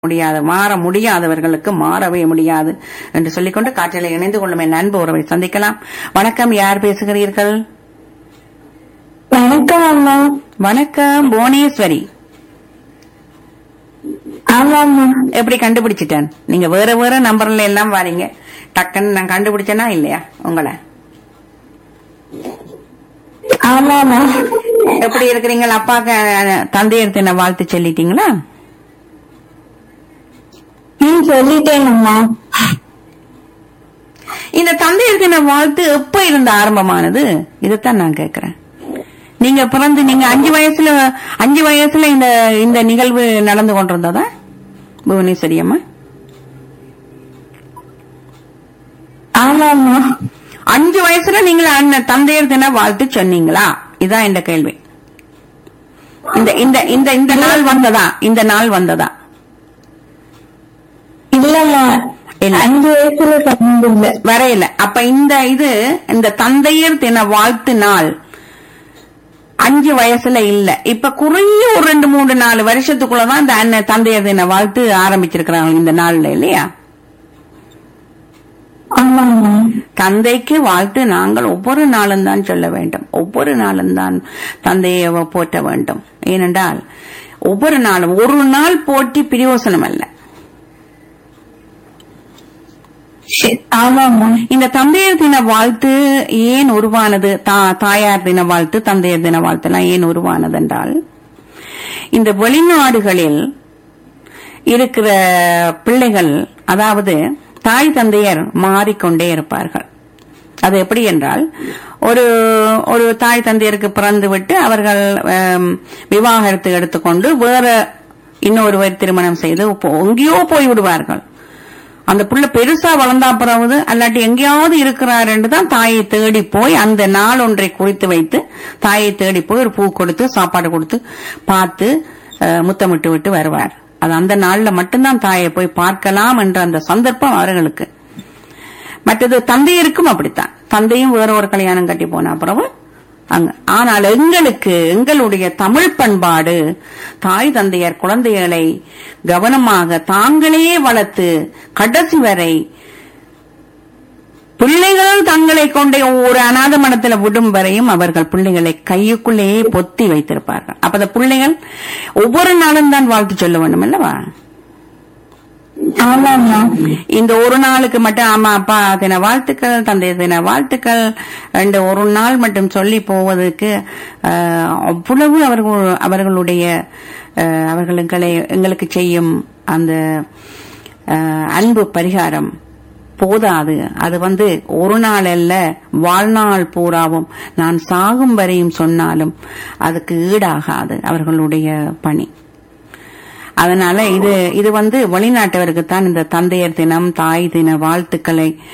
முடியாது மாற முடியாதவர்களுக்கு மாறவே முடியாது என்று சொல்லிக்கொண்டு காற்றில் இணைந்து கொள்ளும் என் அன்பு உறவை சந்திக்கலாம் வணக்கம் யார் பேசுகிறீர்கள் வணக்கம் அம்மா வணக்கம் புவனேஸ்வரி ஆமாம்மா எப்படி கண்டுபிடிச்சிட்டேன் நீங்க வேற வேற நம்பர்ல எல்லாம் வாரீங்க டக்குன்னு நான் கண்டுபிடிச்சேனா இல்லையா உங்களை ஆமாம்மா எப்படி இருக்கிறீங்க அப்பாக்கு அஹ், தந்தையர் தின வாழ்த்து சொல்லிட்டீங்களா ம் சொல்லிட்டேங்கம்மா இந்த தந்தையர் தின வாழ்த்து எப்ப இருந்த ஆரம்பமானது இதைத்தான் நான் கேக்குறேன் நீங்க பிறந்து நீங்க அஞ்சு வயசுல அஞ்சு வயசுல இந்த இந்த நிகழ்வு நடந்து கொண்டிருந்ததா புவனேஸ்வரி அம்மா ஆமாம்மா அஞ்சு வயசுல நீங்க அண்ணன் தந்தையர் தின வாழ்த்து சொன்னீங்களா இதான் இந்த கேள்வி இந்த இந்த இந்த இந்த நாள் வந்ததா இந்த நாள் வந்ததா இல்லம்மா இல்ல. அஞ்சு வயசுல சொன்னது இல்ல வரையில அப்ப இந்த இது இந்த தந்தையர் தின வாழ்த்து நாள் அஞ்சு வயசுல இல்ல இப்ப குறைய ஒரு ரெண்டு மூணு நாலு வருஷத்துக்குள்ளதான் இந்த அண்ணன் தந்தையர் தின வாழ்த்து ஆரம்பிச்சிருக்கிறாங்க இந்த நாள்ல இல்லையா ஆமாம்மா தந்தைக்கு வாழ்த்து நாங்கள் ஒவ்வொரு நாளும் தான் சொல்ல வேண்டும் ஒவ்வொரு நாளும் தான் தந்தையை போற்ற வேண்டும் ஏனென்றால் ஒவ்வொரு நாளும் ஒரு நாள் போட்டி பிரயோசனம் அல்ல சரி, ஆமாம்மா இந்த தந்தையர் தின வாழ்த்து ஏன் உருவானது தா- தாயார் தின வாழ்த்து தந்தையர் தின வாழ்த்து எல்லாம் ஏன் உருவானது என்றால் இந்த வெளிநாடுகளில் இருக்கிற பிள்ளைகள் அதாவது தாய் தந்தையர் மாறிக்கொண்டே இருப்பார்கள் அது எப்படி என்றால் ஒரு ஒரு தாய் தந்தையருக்கு பிறந்து விட்டு அவர்கள் ஆம், விவாகரத்து எடுத்துக்கொண்டு வேற இன்னொருவர் திருமணம் செய்து போ- எங்கேயோ போய் விடுவார்கள் அந்த புள்ள பெருசா வளர்ந்தா பிறகு அல்லாட்டி எங்கேயாவது இருக்கிறாருன்னு தான் தாயை தேடி போய் அந்த நாள் ஒன்றை குறித்து வைத்து தாயை தேடி போய் ஒரு பூ கொடுத்து சாப்பாடு கொடுத்து பார்த்து அஹ், முத்தமிட்டு விட்டு வருவார் அது அந்த நாள்ல மட்டும்தான் தாயை போய் பார்க்கலாம் என்ற அந்த சந்தர்ப்பம் அவர்களுக்கு மற்றது தந்தையருக்கும் அப்படித்தான் தந்தையும் வேற ஒரு கல்யாணம் கட்டி போன பிறகு அங்க ஆனால் எங்களுக்கு எங்களுடைய தமிழ் பண்பாடு தாய் தந்தையர் குழந்தைகளை கவனமாக தாங்களே வளர்த்து கடைசி வரை பிள்ளைகள் தங்களை கொண்டே ஒரு அநாத மனத்துல விடும் வரையும் அவர்கள் பிள்ளைகளை கையுக்குள்ளேயே பொத்தி வைத்திருப்பார்கள் அப்ப அந்த பிள்ளைகள் ஒவ்வொரு நாளும் தான் வாழ்த்து சொல்ல வேண்டும் அல்லவா ஆமாம்மா இந்த ஒரு நாளுக்கு மட்டும் அம்மா அப்பா தின வாழ்த்துக்கள் தந்தை தின வாழ்த்துக்கள் ரெண்டு ஒரு நாள் மட்டும் சொல்லி போவதற்கு ஆஹ், அவ்வளவு அவர்கள் அவர்களுடைய ஆஹ், அவர்களுங்களை எங்களுக்கு செய்யும் அந்த ஆஹ், அன்பு பரிகாரம் போதாது அது வந்து ஒரு நாள் அல்ல வாழ்நாள் பூராவும் நான் சாகும் வரையும் சொன்னாலும் அதுக்கு ஈடாகாது அவர்களுடைய பணி அதனால இது இது வந்து வெளிநாட்டவருக்கு தான் இந்த தந்தையர் தினம் தாய் தின வாழ்த்துக்களை